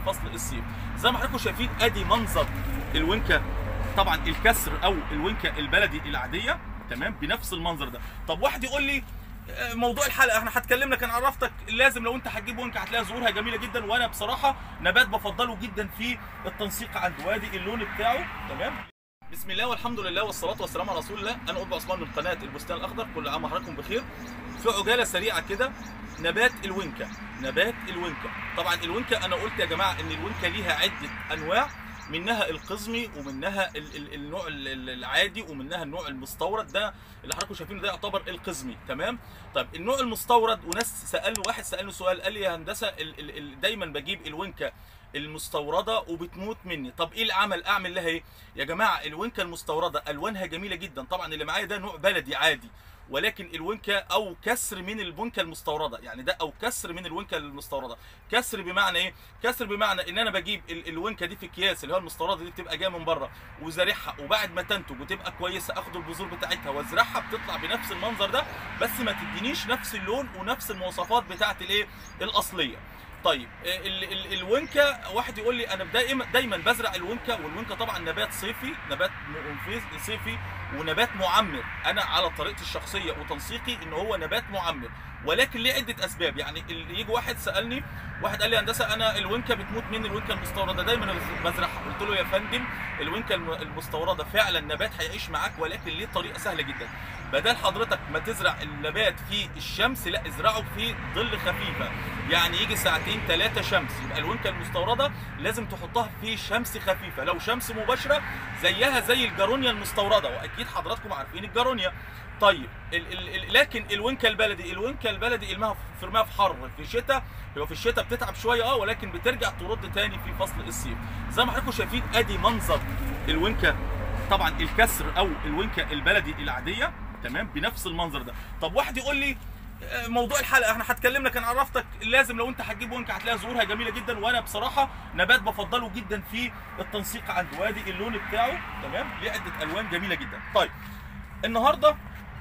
فصل الصيف زي ما حضراتكم شايفين ادي منظر الونكه طبعا الكسر او الونكه البلدي العاديه تمام بنفس المنظر ده طب واحد يقول لي آه، موضوع الحلقه احنا هتكلم لك انا عرفتك لازم لو انت هتجيب ونكه هتلاقي ظهورها جميله جدا وانا بصراحه نبات بفضله جدا في التنسيق عنده وادي اللون بتاعه تمام بسم الله والحمد لله والصلاه والسلام على رسول الله انا قطب عثمان من قناه البستان الاخضر كل عام وحضراتكم بخير في عجاله سريعه كده نبات الونكه نبات الونكه طبعا الونكه انا قلت يا جماعه ان الونكه ليها عده انواع منها القزمي ومنها ال ال النوع ال- ال- العادي ومنها النوع المستورد ده اللي حضراتكم شايفينه ده يعتبر القزمي تمام طيب النوع المستورد وناس سالني واحد سالني سؤال قال لي يا هندسه ال ال ال دايما بجيب الونكه المستورده وبتموت مني طب ايه العمل اعمل لها ايه يا جماعه الونكه المستورده الوانها جميله جدا طبعا اللي معايا ده نوع بلدي عادي ولكن الونكه او كسر من الونكه المستورده يعني ده او كسر من الونكه المستورده كسر بمعنى ايه كسر بمعنى ان انا بجيب ال- الونكه دي في اكياس اللي هو المستورده دي بتبقى جايه من بره وزارعها وبعد ما تنتج وتبقى كويسه اخد البذور بتاعتها وازرعها بتطلع بنفس المنظر ده بس ما تدينيش نفس اللون ونفس المواصفات بتاعت الايه الاصليه طيب ال ال الونكه واحد يقول لي انا دايما دايما بزرع الونكه والونكه طبعا نبات صيفي نبات منفذ صيفي ونبات معمر انا على طريقتي الشخصيه وتنسيقي ان هو نبات معمر ولكن ليه عده اسباب يعني اللي يجي واحد سالني واحد قال لي هندسه انا الونكه بتموت مني الونكه المستورده دايما بزرعها قلت له يا فندم الونكه الم- المستورده فعلا نبات هيعيش معاك ولكن ليه طريقه سهله جدا بدل حضرتك ما تزرع النبات في الشمس لا ازرعه في ظل خفيفه يعني يجي ساعتين ثلاثه شمس يبقى الونكه المستورده لازم تحطها في شمس خفيفه لو شمس مباشره زيها زي الجارونيا المستورده واكيد حضراتكم عارفين الجارونيا طيب ال ال ال لكن الونكه البلدي الونكه البلدي المها في رماها في حر في شتاء هو في الشتاء بتتعب شويه اه ولكن بترجع ترد تاني في فصل الصيف زي ما حضراتكم شايفين ادي منظر الونكه طبعا الكسر او الونكه البلدي العاديه تمام بنفس المنظر ده طب واحد يقول لي آه، موضوع الحلقه احنا هتكلم لك انا عرفتك لازم لو انت هتجيب ونكه هتلاقي ظهورها جميله جدا وانا بصراحه نبات بفضله جدا في التنسيق عنده وادي اللون بتاعه تمام ليه عده الوان جميله جدا طيب النهارده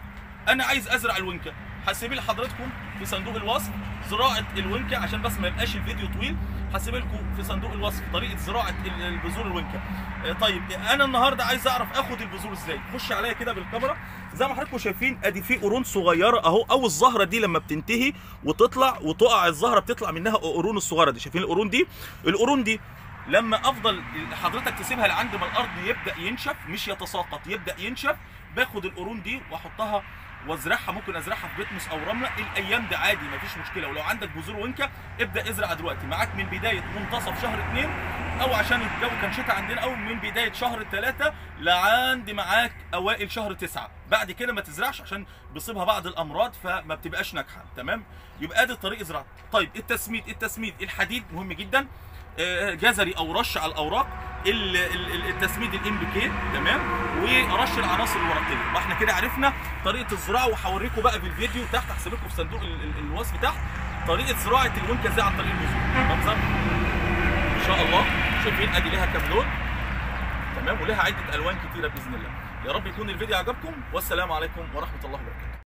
انا عايز ازرع الونكه هسيب لحضراتكم في صندوق الوصف زراعه الونكه عشان بس ما يبقاش الفيديو طويل هسيب لكم في صندوق الوصف طريقه زراعه ال- البذور الونكه آه، طيب انا النهارده عايز اعرف اخد البذور ازاي خش عليا كده بالكاميرا زي ما حضراتكم شايفين ادي في قرون صغيره اهو او الزهره دي لما بتنتهي وتطلع وتقع الزهره بتطلع منها قرون الصغيره دي شايفين القرون دي القرون دي لما افضل حضرتك تسيبها لعند ما الارض يبدا ينشف مش يتساقط يبدا ينشف باخد القرون دي واحطها وازرعها ممكن ازرعها في بتموس او رمله الايام ده عادي مفيش مشكله ولو عندك بذور ونكه ابدا ازرع دلوقتي معاك من بدايه منتصف شهر اثنين او عشان الجو كان شتاء عندنا او من بدايه شهر ثلاثه لعند معاك اوائل شهر تسعه بعد كده ما تزرعش عشان بيصيبها بعض الامراض فما بتبقاش ناجحه تمام يبقى ادي طريق زراعه طيب التسميد التسميد الحديد مهم جدا آه، جزري او رش على الاوراق ال- ال- ال- التسميد الام بي كي تمام ورش العناصر الورقيه يبقى احنا كده عرفنا طريقه الزراعه وهوريكم بقى في الفيديو تحت هحسب لكم في صندوق ال- ال- الوصف تحت طريقه زراعه الونكه ازاي عن طريق البذور منظر ان شاء الله شايفين ادي ليها كام لون تمام ولها عده الوان كتيره باذن الله يا رب يكون الفيديو عجبكم والسلام عليكم ورحمه الله وبركاته